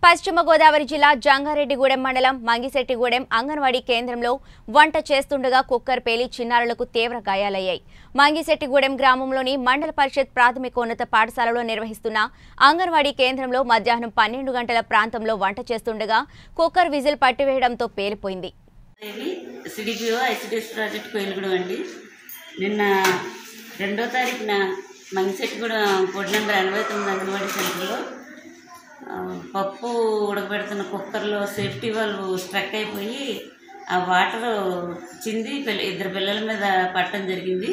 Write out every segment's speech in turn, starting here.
పశ్చిమ గోదావరి జిల్లా జంగారెడ్డిగూడెం మండలం మంగిశెట్టిగూడెం అంగన్వాడీ కేంద్రంలో వంట చేస్తుండగా కుక్కర్ పేలి చిన్నారులకు తీవ్ర గాయాలయ్యాయి మంగిశెట్టిగూడెం గ్రామంలోని మండల పరిషత్ ప్రాథమికోన్నత పాఠశాలలో నిర్వహిస్తున్న అంగన్వాడీ కేంద్రంలో మధ్యాహ్నం పన్నెండు గంటల ప్రాంతంలో వంట చేస్తుండగా కుక్కర్ విజిల్ పట్టివేయడంతో పేలిపోయింది దేవి సిడిపిఓ ఐసిడిఎస్ ప్రాజెక్ట్ పేలుగుడం అండి నిన్న రెండో తారీఖున మంగిశెట్టిగూడెం కోడ్ నెంబర్ ఎనభై తొమ్మిది అంగన్వాడీ సెంటర్లో ఆ, పప్పు ఉడకబెడుతున్న కుక్కర్లో సేఫ్టీ వాళ్ళు స్ట్రక్ అయిపోయి ఆ వాటర్ చింది పిల్ల ఇద్దరు పిల్లల మీద పట్టడం జరిగింది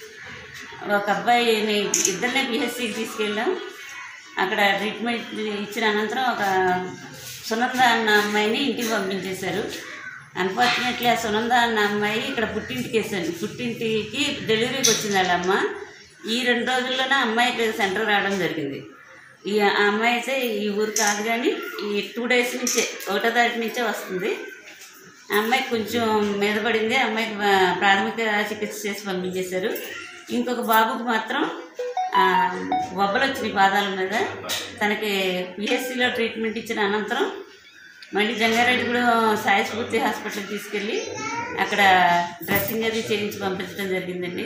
ఒక అబ్బాయిని ఇద్దరినే పిహెచ్సికి తీసుకెళ్ళాం అక్కడ ట్రీట్మెంట్ ఇచ్చిన అనంతరం ఒక సునంద అన్న అమ్మాయిని ఇంటికి పంపించేశారు అన్ఫార్చునేట్లీ ఆ సునంద అన్న అమ్మాయి ఇక్కడ పుట్టింటికి వేసాను పుట్టింటికి డెలివరీకి వచ్చింది వాళ్ళ అమ్మ ఈ రెండు రోజుల్లోనే అమ్మాయి ఇక్కడ సెంటర్ రావడం జరిగింది ఈ ఆ అమ్మాయి అయితే ఈ ఊరు కాదు కానీ ఈ టూ డేస్ నుంచే ఒకటో తారీఖు నుంచే వస్తుంది ఆ అమ్మాయికి కొంచెం మీద పడింది ఆ అమ్మాయికి ప్రా- ప్రాథమిక చికిత్స చేసి పంపించేశారు ఇంకొక బాబుకి మాత్రం ఆ, వబ్బలు వచ్చినాయి పాదాల మీద తనకి పిఎస్సిలో ట్రీట్మెంట్ ఇచ్చిన అనంతరం మళ్ళీ జంగారెడ్డిగూడెం సాయి స్ఫూర్తి హాస్పిటల్ తీసుకెళ్ళి అక్కడ డ్రెస్సింగ్ అది చేయించి పంపించడం జరిగిందండి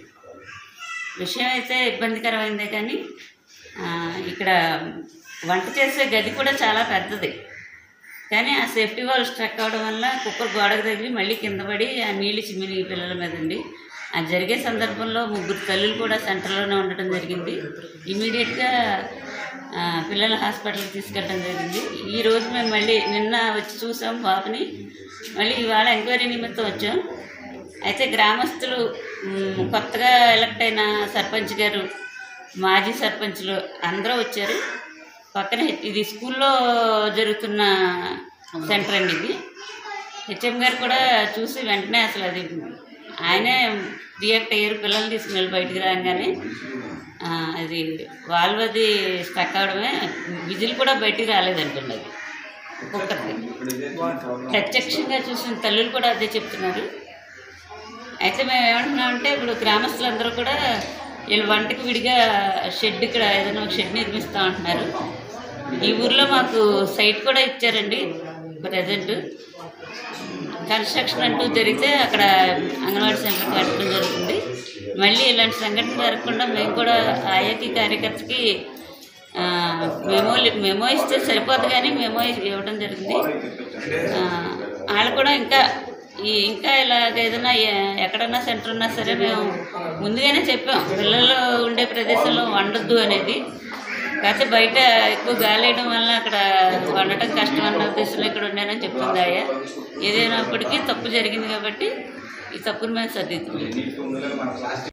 విషయం అయితే ఇబ్బందికరమైందే కానీ ఆ, ఇక్కడ వంట చేసే గది కూడా చాలా పెద్దది కానీ ఆ సేఫ్టీ వాల్ స్ట్రక్ అవడం వల్ల కుక్కర్ గోడకు తగిలి మళ్ళీ కింద పడి ఆ నీళ్లు చిమ్మిని పిల్లల మీద అండి ఆ జరిగే సందర్భంలో ముగ్గురు తల్లులు కూడా సెంటర్లోనే ఉండటం జరిగింది ఇమీడియట్గా పిల్లల హాస్పిటల్కి తీసుకెళ్ళడం జరిగింది ఈ రోజు మేము మళ్ళీ నిన్న వచ్చి చూసాం బాబుని మళ్ళీ ఇవాళ ఎంక్వైరీ నిమిత్తం వచ్చాం అయితే గ్రామస్తులు మ్, కొత్తగా ఎలక్ట్ అయిన సర్పంచ్ గారు మాజీ సర్పంచ్లు అందరూ వచ్చారు పక్కన హెచ్- ఇది స్కూల్లో జరుగుతున్న సెంటర్ అండి ఇది హెచ్ఎం గారు కూడా చూసి వెంటనే అసలు అది ఆయనే రియాక్ట్ అయ్యారు పిల్లల్ని తీసుకుని వెళ్ళి బయటికి రాగానే ఆ, అది వాల్వ్ అది స్టక్ అవడమే విజిల్ కూడా బయటికి రాలేదంటుంది అది ఒక్కొక్కటి ప్రత్యక్షంగా చూసిన తల్లులు కూడా అదే చెప్తున్నారు అయితే మేము ఏమంటున్నామంటే ఇప్పుడు గ్రామస్తులందరూ కూడా వీళ్ళు వంటకి విడిగా షెడ్ ఇక్కడ ఏదైనా ఒక షెడ్ నిర్మిస్తూ ఉంటున్నారు ఈ ఊర్లో మాకు సైట్ కూడా ఇచ్చారండి ప్రజెంట్ కన్స్ట్రక్షన్ అంటూ జరిగితే అక్కడ అంగన్వాడీ సెంటర్కి పెట్టడం జరుగుతుంది మళ్ళీ ఇలాంటి సంఘటన జరగకుండా మేము కూడా ఆయాకి కార్యకర్తకి ఆ, మెమో మెమో ఇస్తే సరిపోదు కానీ మెమో ఇవ్వడం జరిగింది ఆ, వాళ్ళు కూడా ఇంకా ఈ ఇంకా ఇలాగ ఏదైనా ఎ- ఎక్కడన్నా సెంటర్ ఉన్నా సరే మేము ముందుగానే చెప్పాం పిల్లలు ఉండే ప్రదేశంలో వండొద్దు అనేది కాకపోతే బయట ఎక్కువ గాలి వేయడం వల్ల అక్కడ వండటం కష్టం అన్న ఉద్దేశంలో ఇక్కడ ఉండానని చెప్తుంది ఆయ ఏదైనప్పటికీ తప్పు జరిగింది కాబట్టి ఈ తప్పును మేము సర్దిద్దాం